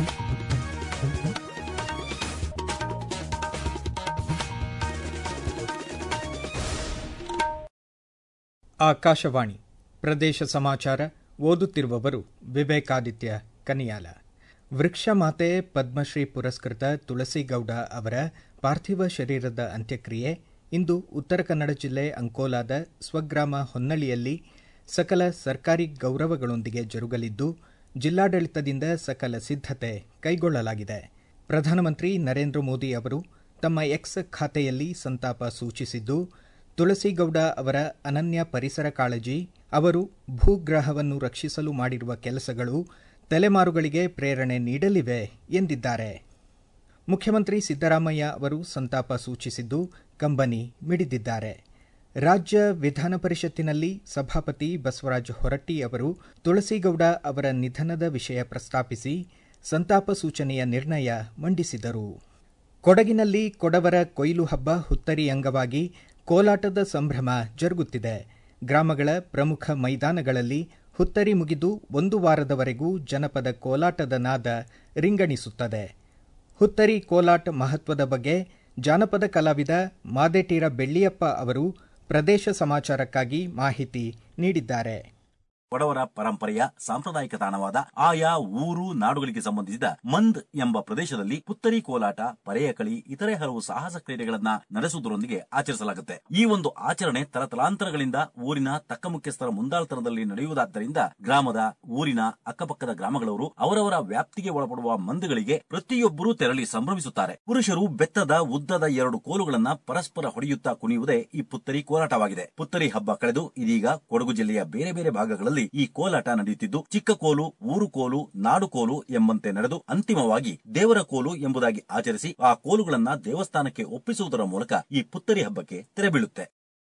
ಆಕಾಶವಾಣಿ ಪ್ರದೇಶ ಸಮಾಚಾರ ಓದುತ್ತಿರುವವರು ವಿವೇಕಾದಿತ್ಯ ಕನಿಯಾಲ ವೃಕ್ಷ ಮಾತೆ ಪದ್ಮಶ್ರೀ ಪುರಸ್ಕೃತ ತುಳಸಿಗೌಡ ಅವರ ಪಾರ್ಥಿವ ಶರೀರದ ಅಂತ್ಯಕ್ರಿಯೆ ಇಂದು ಉತ್ತರ ಕನ್ನಡ ಜಿಲ್ಲೆ ಅಂಕೋಲಾದ ಸ್ವಗ್ರಾಮ ಹೊನ್ನಳಿಯಲ್ಲಿ ಸಕಲ ಸರ್ಕಾರಿ ಗೌರವಗಳೊಂದಿಗೆ ಜರುಗಲಿದ್ದು ಜಿಲ್ಲಾಡಳಿತದಿಂದ ಸಕಲ ಸಿದ್ಧತೆ ಕೈಗೊಳ್ಳಲಾಗಿದೆ ಪ್ರಧಾನಮಂತ್ರಿ ನರೇಂದ್ರ ಮೋದಿ ಅವರು ತಮ್ಮ ಎಕ್ಸ್ ಖಾತೆಯಲ್ಲಿ ಸಂತಾಪ ಸೂಚಿಸಿದ್ದು ತುಳಸಿಗೌಡ ಅವರ ಅನನ್ಯ ಪರಿಸರ ಕಾಳಜಿ ಅವರು ಭೂಗ್ರಹವನ್ನು ರಕ್ಷಿಸಲು ಮಾಡಿರುವ ಕೆಲಸಗಳು ತಲೆಮಾರುಗಳಿಗೆ ಪ್ರೇರಣೆ ನೀಡಲಿವೆ ಎಂದಿದ್ದಾರೆ ಮುಖ್ಯಮಂತ್ರಿ ಸಿದ್ದರಾಮಯ್ಯ ಅವರು ಸಂತಾಪ ಸೂಚಿಸಿದ್ದು ಕಂಬನಿ ಮಿಡಿದಿದ್ದಾರೆ ರಾಜ್ಯ ವಿಧಾನ ಪರಿಷತ್ತಿನಲ್ಲಿ ಸಭಾಪತಿ ಬಸವರಾಜ ಹೊರಟ್ಟಿ ಅವರು ತುಳಸಿಗೌಡ ಅವರ ನಿಧನದ ವಿಷಯ ಪ್ರಸ್ತಾಪಿಸಿ ಸಂತಾಪ ಸೂಚನೆಯ ನಿರ್ಣಯ ಮಂಡಿಸಿದರು ಕೊಡಗಿನಲ್ಲಿ ಕೊಡವರ ಕೊಯ್ಲು ಹಬ್ಬ ಹುತ್ತರಿ ಅಂಗವಾಗಿ ಕೋಲಾಟದ ಸಂಭ್ರಮ ಜರುಗುತ್ತಿದೆ ಗ್ರಾಮಗಳ ಪ್ರಮುಖ ಮೈದಾನಗಳಲ್ಲಿ ಹುತ್ತರಿ ಮುಗಿದು ಒಂದು ವಾರದವರೆಗೂ ಜನಪದ ಕೋಲಾಟದ ನಾದ ರಿಂಗಣಿಸುತ್ತದೆ ಹುತ್ತರಿ ಕೋಲಾಟ ಮಹತ್ವದ ಬಗ್ಗೆ ಜಾನಪದ ಕಲಾವಿದ ಮಾದೇಟೀರ ಬೆಳ್ಳಿಯಪ್ಪ ಅವರು ಪ್ರದೇಶ ಸಮಾಚಾರಕ್ಕಾಗಿ ಮಾಹಿತಿ ನೀಡಿದ್ದಾರೆ ಕೊಡವರ ಪರಂಪರೆಯ ಸಾಂಪ್ರದಾಯಿಕ ತಾಣವಾದ ಆಯಾ ಊರು ನಾಡುಗಳಿಗೆ ಸಂಬಂಧಿಸಿದ ಮಂದ್ ಎಂಬ ಪ್ರದೇಶದಲ್ಲಿ ಪುತ್ತರಿ ಕೋಲಾಟ ಪರೆಯಕಳಿ ಇತರೆ ಹಲವು ಸಾಹಸ ಕ್ರೀಡೆಗಳನ್ನ ನಡೆಸುವುದರೊಂದಿಗೆ ಆಚರಿಸಲಾಗುತ್ತೆ ಈ ಒಂದು ಆಚರಣೆ ತಲತಲಾಂತರಗಳಿಂದ ಊರಿನ ತಕ್ಕ ಮುಖ್ಯಸ್ಥರ ಮುಂದಾಳತನದಲ್ಲಿ ನಡೆಯುವುದಾದ್ದರಿಂದ ಗ್ರಾಮದ ಊರಿನ ಅಕ್ಕಪಕ್ಕದ ಗ್ರಾಮಗಳವರು ಅವರವರ ವ್ಯಾಪ್ತಿಗೆ ಒಳಪಡುವ ಮಂದಿಗಳಿಗೆ ಪ್ರತಿಯೊಬ್ಬರೂ ತೆರಳಿ ಸಂಭ್ರಮಿಸುತ್ತಾರೆ ಪುರುಷರು ಬೆತ್ತದ ಉದ್ದದ ಎರಡು ಕೋಲುಗಳನ್ನ ಪರಸ್ಪರ ಹೊಡೆಯುತ್ತಾ ಕುಣಿಯುವುದೇ ಈ ಪುತ್ತರಿ ಕೋಲಾಟವಾಗಿದೆ ಪುತ್ತರಿ ಹಬ್ಬ ಕಳೆದು ಇದೀಗ ಕೊಡಗು ಜಿಲ್ಲೆಯ ಬೇರೆ ಬೇರೆ ಭಾಗಗಳಲ್ಲಿ ಈ ಕೋಲಾಟ ನಡೆಯುತ್ತಿದ್ದು ಚಿಕ್ಕ ಕೋಲು ಊರು ಕೋಲು ನಾಡು ಕೋಲು ಎಂಬಂತೆ ನಡೆದು ಅಂತಿಮವಾಗಿ ದೇವರ ಕೋಲು ಎಂಬುದಾಗಿ ಆಚರಿಸಿ ಆ ಕೋಲುಗಳನ್ನ ದೇವಸ್ಥಾನಕ್ಕೆ ಒಪ್ಪಿಸುವುದರ ಮೂಲಕ ಈ ಪುತ್ತರಿ ಹಬ್ಬಕ್ಕೆ ತೆರೆಬೀಳುತ್ತೆ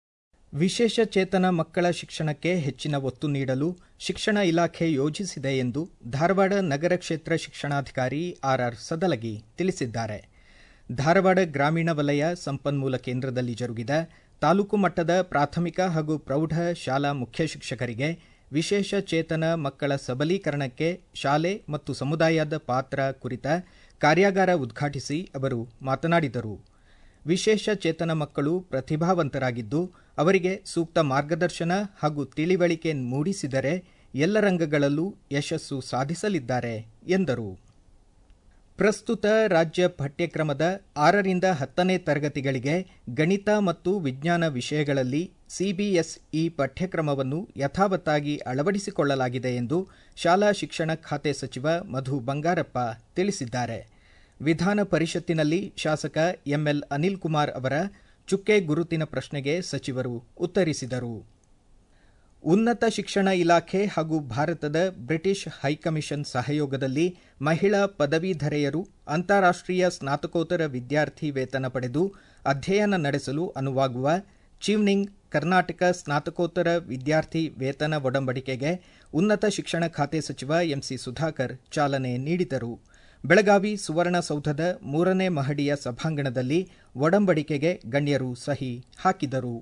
ವಿಶೇಷ ಚೇತನ ಮಕ್ಕಳ ಶಿಕ್ಷಣಕ್ಕೆ ಹೆಚ್ಚಿನ ಒತ್ತು ನೀಡಲು ಶಿಕ್ಷಣ ಇಲಾಖೆ ಯೋಜಿಸಿದೆ ಎಂದು ಧಾರವಾಡ ನಗರ ಕ್ಷೇತ್ರ ಶಿಕ್ಷಣಾಧಿಕಾರಿ ಆರ್ಆರ್ ಸದಲಗಿ ತಿಳಿಸಿದ್ದಾರೆ ಧಾರವಾಡ ಗ್ರಾಮೀಣ ವಲಯ ಸಂಪನ್ಮೂಲ ಕೇಂದ್ರದಲ್ಲಿ ಜರುಗಿದ ತಾಲೂಕು ಮಟ್ಟದ ಪ್ರಾಥಮಿಕ ಹಾಗೂ ಪ್ರೌಢ ಶಾಲಾ ಮುಖ್ಯ ಶಿಕ್ಷಕರಿಗೆ ವಿಶೇಷ ಚೇತನ ಮಕ್ಕಳ ಸಬಲೀಕರಣಕ್ಕೆ ಶಾಲೆ ಮತ್ತು ಸಮುದಾಯದ ಪಾತ್ರ ಕುರಿತ ಕಾರ್ಯಾಗಾರ ಉದ್ಘಾಟಿಸಿ ಅವರು ಮಾತನಾಡಿದರು ವಿಶೇಷ ಚೇತನ ಮಕ್ಕಳು ಪ್ರತಿಭಾವಂತರಾಗಿದ್ದು ಅವರಿಗೆ ಸೂಕ್ತ ಮಾರ್ಗದರ್ಶನ ಹಾಗೂ ತಿಳಿವಳಿಕೆ ಮೂಡಿಸಿದರೆ ಎಲ್ಲ ರಂಗಗಳಲ್ಲೂ ಯಶಸ್ಸು ಸಾಧಿಸಲಿದ್ದಾರೆ ಎಂದರು ಪ್ರಸ್ತುತ ರಾಜ್ಯ ಪಠ್ಯಕ್ರಮದ ಆರರಿಂದ ಹತ್ತನೇ ತರಗತಿಗಳಿಗೆ ಗಣಿತ ಮತ್ತು ವಿಜ್ಞಾನ ವಿಷಯಗಳಲ್ಲಿ ಸಿಬಿಎಸ್ಇ ಪಠ್ಯಕ್ರಮವನ್ನು ಯಥಾವತ್ತಾಗಿ ಅಳವಡಿಸಿಕೊಳ್ಳಲಾಗಿದೆ ಎಂದು ಶಾಲಾ ಶಿಕ್ಷಣ ಖಾತೆ ಸಚಿವ ಮಧು ಬಂಗಾರಪ್ಪ ತಿಳಿಸಿದ್ದಾರೆ ವಿಧಾನ ಪರಿಷತ್ತಿನಲ್ಲಿ ಶಾಸಕ ಎಂಎಲ್ ಅನಿಲ್ ಕುಮಾರ್ ಅವರ ಚುಕ್ಕೆ ಗುರುತಿನ ಪ್ರಶ್ನೆಗೆ ಸಚಿವರು ಉತ್ತರಿಸಿದರು ಉನ್ನತ ಶಿಕ್ಷಣ ಇಲಾಖೆ ಹಾಗೂ ಭಾರತದ ಬ್ರಿಟಿಷ್ ಹೈಕಮಿಷನ್ ಸಹಯೋಗದಲ್ಲಿ ಮಹಿಳಾ ಪದವೀಧರೆಯರು ಅಂತಾರಾಷ್ಟೀಯ ಸ್ನಾತಕೋತ್ತರ ವಿದ್ಯಾರ್ಥಿ ವೇತನ ಪಡೆದು ಅಧ್ಯಯನ ನಡೆಸಲು ಅನುವಾಗುವ ಚೀವ್ನಿಂಗ್ ಕರ್ನಾಟಕ ಸ್ನಾತಕೋತ್ತರ ವಿದ್ಯಾರ್ಥಿ ವೇತನ ಒಡಂಬಡಿಕೆಗೆ ಉನ್ನತ ಶಿಕ್ಷಣ ಖಾತೆ ಸಚಿವ ಎಂಸಿ ಸುಧಾಕರ್ ಚಾಲನೆ ನೀಡಿದರು ಬೆಳಗಾವಿ ಸುವರ್ಣಸೌಧದ ಮೂರನೇ ಮಹಡಿಯ ಸಭಾಂಗಣದಲ್ಲಿ ಒಡಂಬಡಿಕೆಗೆ ಗಣ್ಯರು ಸಹಿ ಹಾಕಿದರು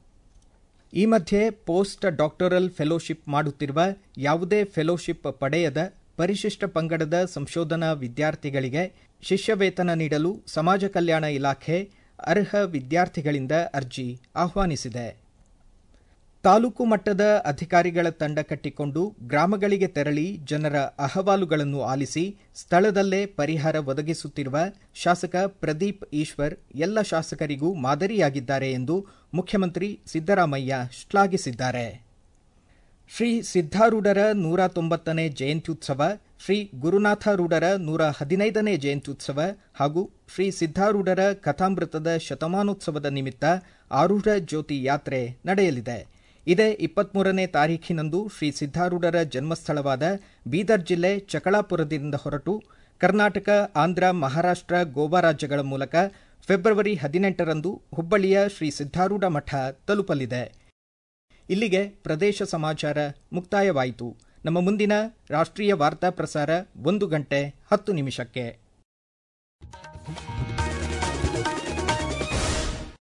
ಈ ಮಧ್ಯೆ ಪೋಸ್ಟ್ ಡಾಕ್ಟರಲ್ ಫೆಲೋಶಿಪ್ ಮಾಡುತ್ತಿರುವ ಯಾವುದೇ ಫೆಲೋಶಿಪ್ ಪಡೆಯದ ಪರಿಶಿಷ್ಟ ಪಂಗಡದ ಸಂಶೋಧನಾ ವಿದ್ಯಾರ್ಥಿಗಳಿಗೆ ಶಿಷ್ಯವೇತನ ನೀಡಲು ಸಮಾಜ ಕಲ್ಯಾಣ ಇಲಾಖೆ ಅರ್ಹ ವಿದ್ಯಾರ್ಥಿಗಳಿಂದ ಅರ್ಜಿ ಆಹ್ವಾನಿಸಿದೆ ತಾಲೂಕು ಮಟ್ಟದ ಅಧಿಕಾರಿಗಳ ತಂಡ ಕಟ್ಟಿಕೊಂಡು ಗ್ರಾಮಗಳಿಗೆ ತೆರಳಿ ಜನರ ಅಹವಾಲುಗಳನ್ನು ಆಲಿಸಿ ಸ್ಥಳದಲ್ಲೇ ಪರಿಹಾರ ಒದಗಿಸುತ್ತಿರುವ ಶಾಸಕ ಪ್ರದೀಪ್ ಈಶ್ವರ್ ಎಲ್ಲ ಶಾಸಕರಿಗೂ ಮಾದರಿಯಾಗಿದ್ದಾರೆ ಎಂದು ಮುಖ್ಯಮಂತ್ರಿ ಸಿದ್ದರಾಮಯ್ಯ ಶ್ಲಾಘಿಸಿದ್ದಾರೆ ಶ್ರೀ ಸಿದ್ದಾರೂಢರ ನೂರ ತೊಂಬತ್ತನೇ ಜಯಂತ್ಯುತ್ಸವ ಶ್ರೀ ಗುರುನಾಥರೂಢರ ನೂರ ಹದಿನೈದನೇ ಜಯಂತ್ಯುತ್ಸವ ಹಾಗೂ ಶ್ರೀ ಸಿದ್ದಾರೂಢರ ಕಥಾಮೃತದ ಶತಮಾನೋತ್ಸವದ ನಿಮಿತ್ತ ಆರೂಢ ಜ್ಯೋತಿ ಯಾತ್ರೆ ನಡೆಯಲಿದೆ ಇದೇ ಇಪ್ಪತ್ಮೂರನೇ ತಾರೀಖಿನಂದು ಶ್ರೀ ಸಿದ್ದಾರೂಢರ ಜನ್ಮಸ್ಥಳವಾದ ಬೀದರ್ ಜಿಲ್ಲೆ ಚಕಳಾಪುರದಿಂದ ಹೊರಟು ಕರ್ನಾಟಕ ಆಂಧ್ರ ಮಹಾರಾಷ್ಟ್ರ ಗೋವಾ ರಾಜ್ಯಗಳ ಮೂಲಕ ಫೆಬ್ರವರಿ ಹದಿನೆಂಟರಂದು ಹುಬ್ಬಳ್ಳಿಯ ಶ್ರೀ ಸಿದ್ದಾರೂಢ ಮಠ ತಲುಪಲಿದೆ ಇಲ್ಲಿಗೆ ಪ್ರದೇಶ ಸಮಾಚಾರ ಮುಕ್ತಾಯವಾಯಿತು ನಮ್ಮ ಮುಂದಿನ ರಾಷ್ಟ್ರೀಯ ವಾರ್ತಾ ಪ್ರಸಾರ ಒಂದು ಗಂಟೆ ಹತ್ತು ನಿಮಿಷಕ್ಕೆ